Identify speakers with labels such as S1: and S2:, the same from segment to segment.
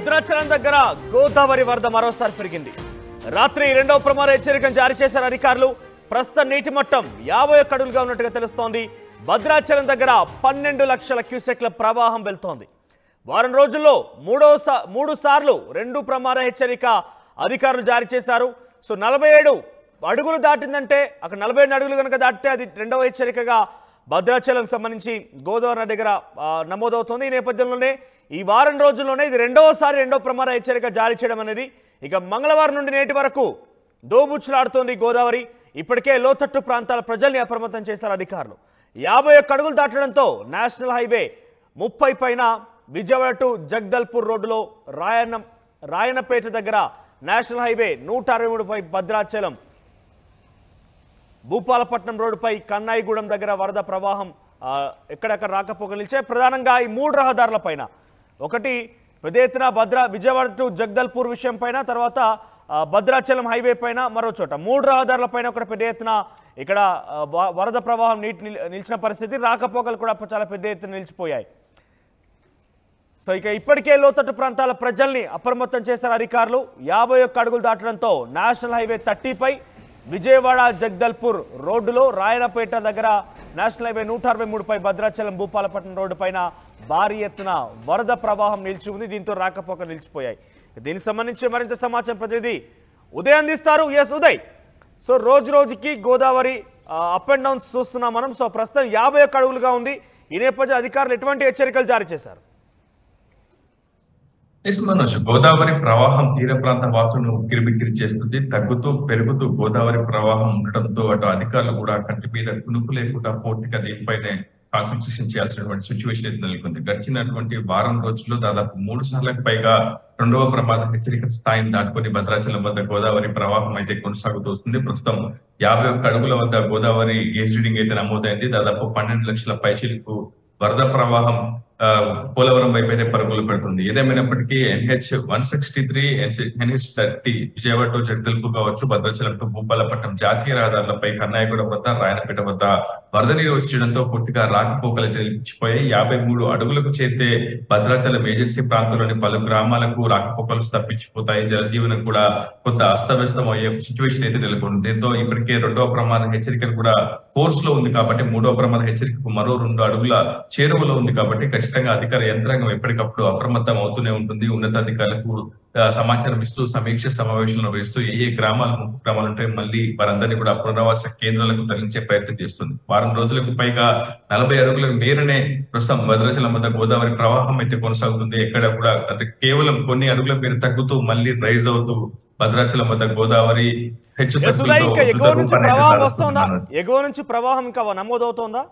S1: భద్రాచలం దగ్గర గోదావరి వరద మరోసారి పెరిగింది రాత్రి రెండవ ప్రమాద హెచ్చరికను జారీ చేశారు అధికారులు ప్రస్తుత నీటి మట్టం యాభై ఒక్క అడుగులుగా ఉన్నట్టుగా తెలుస్తోంది భద్రాచలం దగ్గర పన్నెండు లక్షల క్యూసెక్ల ప్రవాహం వెళ్తోంది వారం రోజుల్లో మూడో సా మూడు సార్లు రెండు ప్రమాద హెచ్చరిక అధికారులు జారీ చేశారు సో నలభై ఏడు అడుగులు దాటిందంటే అక్కడ నలభై ఏడు అడుగులు కనుక దాటితే అది రెండవ హెచ్చరికగా భద్రాచలం సంబంధించి గోదావరి నది దగ్గర ఆ, నమోదవుతోంది ఈ నేపథ్యంలోనే ఈ వారం రోజుల్లోనే ఇది రెండవసారి రెండో ప్రమాద హెచ్చరిక జారీ చేయడం అనేది ఇక మంగళవారం నుండి నేటి వరకు దోబుచ్చులాడుతోంది గోదావరి ఇప్పటికే లోతట్టు ప్రాంతాల ప్రజల్ని అప్రమత్తం చేశారు అధికారులు యాభై ఒక్క అడుగులు దాటడంతో నేషనల్ హైవే ముప్పై పైన విజయవాడ టు జగదల్పూర్ రోడ్డులో రాయన్న రాయనపేట దగ్గర నేషనల్ హైవే నూట అరవై మూడుపై భద్రాచలం భూపాలపట్నం రోడ్డుపై కన్నాయిగూడెం దగ్గర వరద ప్రవాహం ఆ, ఎక్కడెక్కడ రాకపోకలు నిలిచాయి ప్రధానంగా ఈ మూడు రహదారుల పైన ఒకటి పెద్ద ఎత్తున భద్రా విజయవాడ టు జగదల్పూర్ విషయం పైన తర్వాత ఆ, భద్రాచలం హైవే పైన మరో చోట మూడు రహదారుల పైన ఒకటి పెద్ద ఎత్తున ఇక్కడ ఆ, వ- వరద ప్రవాహం నీటి నిల్- నిలిచిన పరిస్థితి రాకపోకలు కూడా చాలా పెద్ద ఎత్తున నిలిచిపోయాయి సో ఇక ఇప్పటికే లోతట్టు ప్రాంతాల ప్రజల్ని అప్రమత్తం చేశారు అధికారులు యాభై ఒక్క అడుగులు దాటడంతో నేషనల్ హైవే థర్టీపై విజయవాడ జగదల్పూర్ రోడ్డులో రాయనపేట దగ్గర నేషనల్ హైవే నూట అరవై మూడుపై భద్రాచలం భూపాలపట్నం రోడ్డు పైన భారీ ఎత్తున వరద ప్రవాహం నిలిచి ఉంది దీంతో రాకపోక నిలిచిపోయాయి దీనికి సంబంధించి మరింత సమాచారం ప్రతినిధి ఉదయ్ అందిస్తారు ఎస్ ఉదయ్ సో రోజు రోజుకి గోదావరి అప్ అండ్ డౌన్స్ చూస్తున్నాం మనం సో ప్రస్తుతం యాభై ఒక్క అడుగులుగా ఉంది ఈ నేపథ్యంలో అధికారులు ఎటువంటి హెచ్చరికలు జారీ చేశారు
S2: ఎస్ మనోజ్ గోదావరి ప్రవాహం తీర ప్రాంత వాసులను ఉక్కిరిబిక్కిరి చేస్తుంది తగ్గుతూ పెరుగుతూ గోదావరి ప్రవాహం ఉండడంతో అటు అధికారులు కూడా కంటి మీద కునుకు లేకుండా పూర్తిగా దీనిపైనే కాన్సన్ట్రేషన్ చేయాల్సినటువంటి సిచ్యువేషన్ అయితే నెలకొంది గడిచినటువంటి వారం రోజుల్లో దాదాపు మూడు సార్లకు పైగా రెండవ ప్రమాద హెచ్చరిక స్థాయిని దాటుకొని భద్రాచలం వద్ద గోదావరి ప్రవాహం అయితే కొనసాగుతూ వస్తుంది ప్రస్తుతం యాభై ఒక్క అడుగుల వద్ద గోదావరి గేజ్ రీడింగ్ అయితే నమోదైంది దాదాపు పన్నెండు లక్షల పైసలకు వరద ప్రవాహం ఆ, పోలవరం వైపు అయితే పరుగులు పెడుతుంది ఏదేమైనప్పటికీ NH one sixty three NH thirty Vijayawada to Jagdalpur కావచ్చు భద్రాచలం టు భూపాలపట్నం జాతీయ రహదారులపై కన్నాయగూడ వద్ద రాయనపేట వద్ద వరద నీరు వచ్చేయడంతో పూర్తిగా రాకపోకలు అయితే నిలిచిపోయాయి యాభై మూడు అడుగులకు చేరితే భద్రాచలం ఏజెన్సీ ప్రాంతంలోని పలు గ్రామాలకు రాకపోకలు తప్పించిపోతాయి జనజీవనం కూడా కొంత అస్తవ్యస్తం అయ్యే సిచ్యువేషన్ అయితే నెలకొంది దీంతో ఇప్పటికే రెండవ ప్రమాద హెచ్చరిక కూడా ఫోర్స్ లో ఉంది కాబట్టి మూడవ ప్రమాద హెచ్చరికకు మరో రెండు అడుగుల చేరువలో ఉంది కాబట్టి ఖచ్చితంగా అధికార యంత్రాంగం ఎప్పటికప్పుడు అప్రమత్తం అవుతూనే ఉంటుంది ఉన్నతాధికారులకు ఆ, సమాచారం ఇస్తూ సమీక్ష సమావేశాలు నిర్వహిస్తూ ఏ ఏ గ్రామాలు ముప్పు గ్రామాలు ఉంటాయి మళ్ళీ వారందరినీ కూడా పునరావాస కేంద్రాలకు తరలించే ప్రయత్నం చేస్తుంది వారం రోజులకు పైగా నలభై అడుగులకు మేరనే ప్రస్తుతం భద్రాచలం వద్ద గోదావరి ప్రవాహం అయితే కొనసాగుతుంది ఎక్కడ కూడా అంటే కేవలం కొన్ని అడుగుల మేర తగ్గుతూ మళ్ళీ రైజ్ అవుతూ భద్రాచలం వద్ద గోదావరి హెచ్చు
S1: ఎస్ ఉదయ్ ఇంకా ఎగువ నుంచి
S2: రూపాన్ని అయితే
S1: ప్రవాహం
S2: దాల్చుతుంది
S1: వస్తోందా
S2: మనోజ్.
S1: ఎగువ నుంచి ప్రవాహం ఇంకా నమోదవుతోందా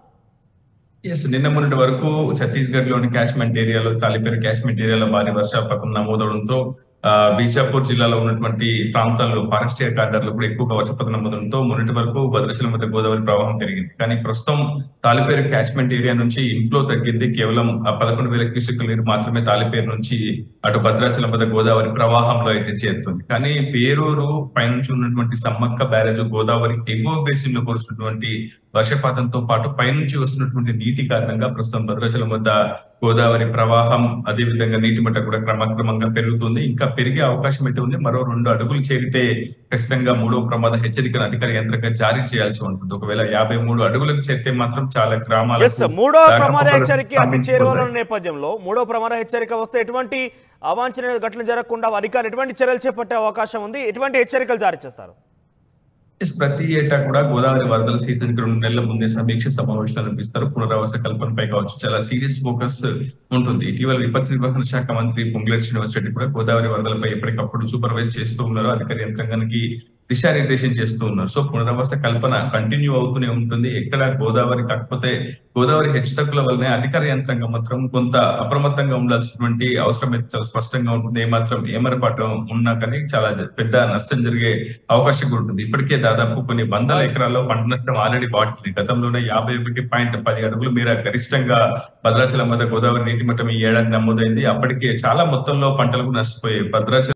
S2: ఎస్ నిన్న మొన్నటి వరకు ఛత్తీస్గఢ్ లోని కాశ్మెంట్ ఏరియాలో తాలిపేరు కాశ్మెంట్ ఏరియాలో భారీ వర్షపాతం నమోదవడంతో ఆ, బీజాపూర్ జిల్లాలో ఉన్నటువంటి ప్రాంతాల్లో ఫారెస్ట్ కార్డర్లు కూడా ఎక్కువగా వర్షపాతం నమోదవడంతో మొన్నటి వరకు భద్రాచలం వద్ద గోదావరి ప్రవాహం పెరిగింది కానీ ప్రస్తుతం తాలిపేరు కాశ్మెంట్ ఏరియా నుంచి ఇన్ఫ్లో తగ్గింది కేవలం ఆ పదకొండు వేల క్యూసెక్ల నీరు మాత్రమే తాలిపేరు నుంచి అటు భద్రాచలం వద్ద గోదావరి ప్రవాహంలో అయితే చేరుతుంది కానీ పేరూరు పైనుంచి ఉన్నటువంటి సమ్మక్క బ్యారేజ్ గోదావరి ఎగువ బేసిన్ లో కురుస్తున్నటువంటి వర్షపాతంతో పాటు పైనుంచి వస్తున్నటువంటి నీటి కారణంగా ప్రస్తుతం భద్రాచలం వద్ద గోదావరి ప్రవాహం అదే విధంగా నీటి మట్ట కూడా క్రమక్రమంగా పెరుగుతుంది ఇంకా పెరిగే అవకాశం అయితే ఉంది మరో రెండు అడుగులు చేరితే ఖచ్చితంగా మూడో ప్రమాద హెచ్చరికను అధికార యంత్రంగా జారీ చేయాల్సి ఉంటుంది ఒకవేళ యాభై మూడు అడుగులకు చేరితే మాత్రం చాలా
S1: ఎస్
S2: గ్రామాలకు
S1: మూడో ప్రమాద
S2: రాకపోకలు
S1: హెచ్చరిక అతి
S2: స్తంభించిపోతాయి.
S1: చేరువలో ఉన్న నేపథ్యంలో మూడో ప్రమాద హెచ్చరిక వస్తే ఎటువంటి అవాంఛనీయ ఘటనలు జరగకుండా అధికారులు ఎటువంటి చర్యలు చేపట్టే అవకాశం ఉంది ఎటువంటి హెచ్చరికలు జారీ చేస్తారు
S2: ఎస్, ప్రతి ఏటా కూడా గోదావరి వరదల సీజన్ కి రెండు నెలల ముందే సమీక్ష సమావేశాలు నిర్వహిస్తారు పునరావాస కల్పనపై కావచ్చు చాలా సీరియస్ ఫోకస్ ఉంటుంది ఇటీవల విపత్తు నిర్వహణ శాఖ మంత్రి పొంగులేటి శ్రీనివాస్ రెడ్డి కూడా గోదావరి వరదలపై ఎప్పటికప్పుడు సూపర్వైజ్ చేస్తూ ఉన్నారు అధికార యంత్రాంగానికి దిశానిర్దేశం చేస్తూ ఉన్నారు సో పునరావాస కల్పన కంటిన్యూ అవుతూనే ఉంటుంది ఎక్కడ గోదావరి కాకపోతే గోదావరి హెచ్చుతగ్గుల వల్లనే అధికార యంత్రాంగం మాత్రం కొంత అప్రమత్తంగా ఉండాల్సినటువంటి అవసరం అయితే చాలా స్పష్టంగా ఉంటుంది ఏమాత్రం ఏమరపాటు ఉన్నా కానీ చాలా పెద్ద నష్టం జరిగే అవకాశం కూడా ఉంటుంది ఇప్పటికే దాదాపు కొన్ని వందల ఎకరాల్లో పంట నష్టం ఆల్రెడీ వాటింది గతంలోనే యాభై ఒకటి పాయింట్ పది అడుగులు మేర గరిష్టంగా భద్రాచలం వద్ద గోదావరి నీటి మట్టం ఈ ఏడాది నమోదైంది అప్పటికే చాలా మొత్తంలో పంటలకు నష్టపోయాయి భద్రాచలం